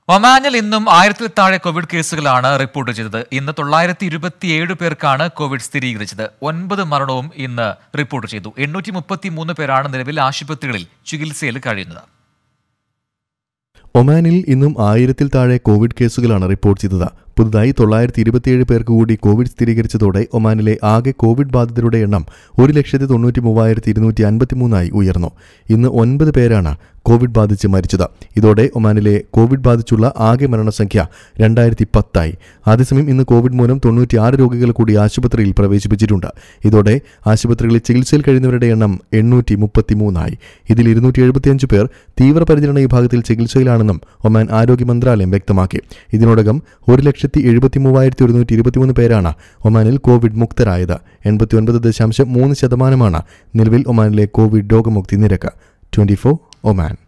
ഒമാനിൽ ഇന്നും ആയിരത്തിൽ താഴെ കോവിഡ് കേസുകളാണ് റിപ്പോർട്ട് ചെയ്തത് ഇന്ന് തൊള്ളായിരത്തി ഇരുപത്തിയേഴ് പേർക്കാണ് കോവിഡ് സ്ഥിരീകരിച്ചത് ഒൻപത് മരണവും ഇന്ന് റിപ്പോർട്ട് ചെയ്തു എണ്ണൂറ്റി മുപ്പത്തി മൂന്ന് പേരാണ് നിലവിൽ ആശുപത്രികളിൽ ചികിത്സയിൽ കഴിയുന്നത് ഒമാനിൽ ഇന്നും ആയിരത്തിൽ താഴെ കോവിഡ് കേസുകളാണ് റിപ്പോർട്ട് ചെയ്തത് പുതുതായി തൊള്ളായിരത്തി ഇരുപത്തിയേഴ് പേർക്ക് കൂടി കോവിഡ് സ്ഥിരീകരിച്ചതോടെ ഒമാനിലെ ആകെ കോവിഡ് ബാധിതരുടെ എണ്ണം ഒരു ലക്ഷത്തി തൊണ്ണൂറ്റി മൂവായിരത്തി ഇരുന്നൂറ്റി അൻപത്തിമൂന്നായി ഉയർന്നു ഇന്ന് ഒൻപത് പേരാണ് കോവിഡ് ബാധിച്ച് മരിച്ചത് ഇതോടെ ഒമാനിലെ കോവിഡ് ബാധിച്ചുള്ള ആകെ മരണസംഖ്യ രണ്ടായിരത്തി പത്തായി അതേസമയം ഇന്ന് കോവിഡ് മൂലം തൊണ്ണൂറ്റിയാറ് രോഗികൾ കൂടി ആശുപത്രിയിൽ പ്രവേശിപ്പിച്ചിട്ടുണ്ട് ഇതോടെ ആശുപത്രികളിൽ ചികിത്സയിൽ കഴിയുന്നവരുടെ എണ്ണം എണ്ണൂറ്റി മുപ്പത്തിമൂന്നായി ഇതിൽ ഇരുന്നൂറ്റി എഴുപത്തിയഞ്ച് പേർ തീവ്രപരിചരണ വിഭാഗത്തിൽ ചികിത്സയിലാണെന്നും ഒമാൻ ആരോഗ്യ മന്ത്രാലയം വ്യക്തമാക്കി ഇതിനോടകം ഒരു ലക്ഷത്തി എഴുപത്തി മൂവായിരത്തി ഒരുന്നൂറ്റി ഇരുപത്തിമൂന്ന് പേരാണ് ഒമാനിൽ കോവിഡ് മുക്തരായത് എൺപത്തി ഒൻപത് ദശാംശം മൂന്ന് ശതമാനമാണ് നിലവിൽ ഒമാനിലെ കോവിഡ് രോഗമുക്തി നിരക്ക് ട്വന്റി ഫോർ ഒമാൻ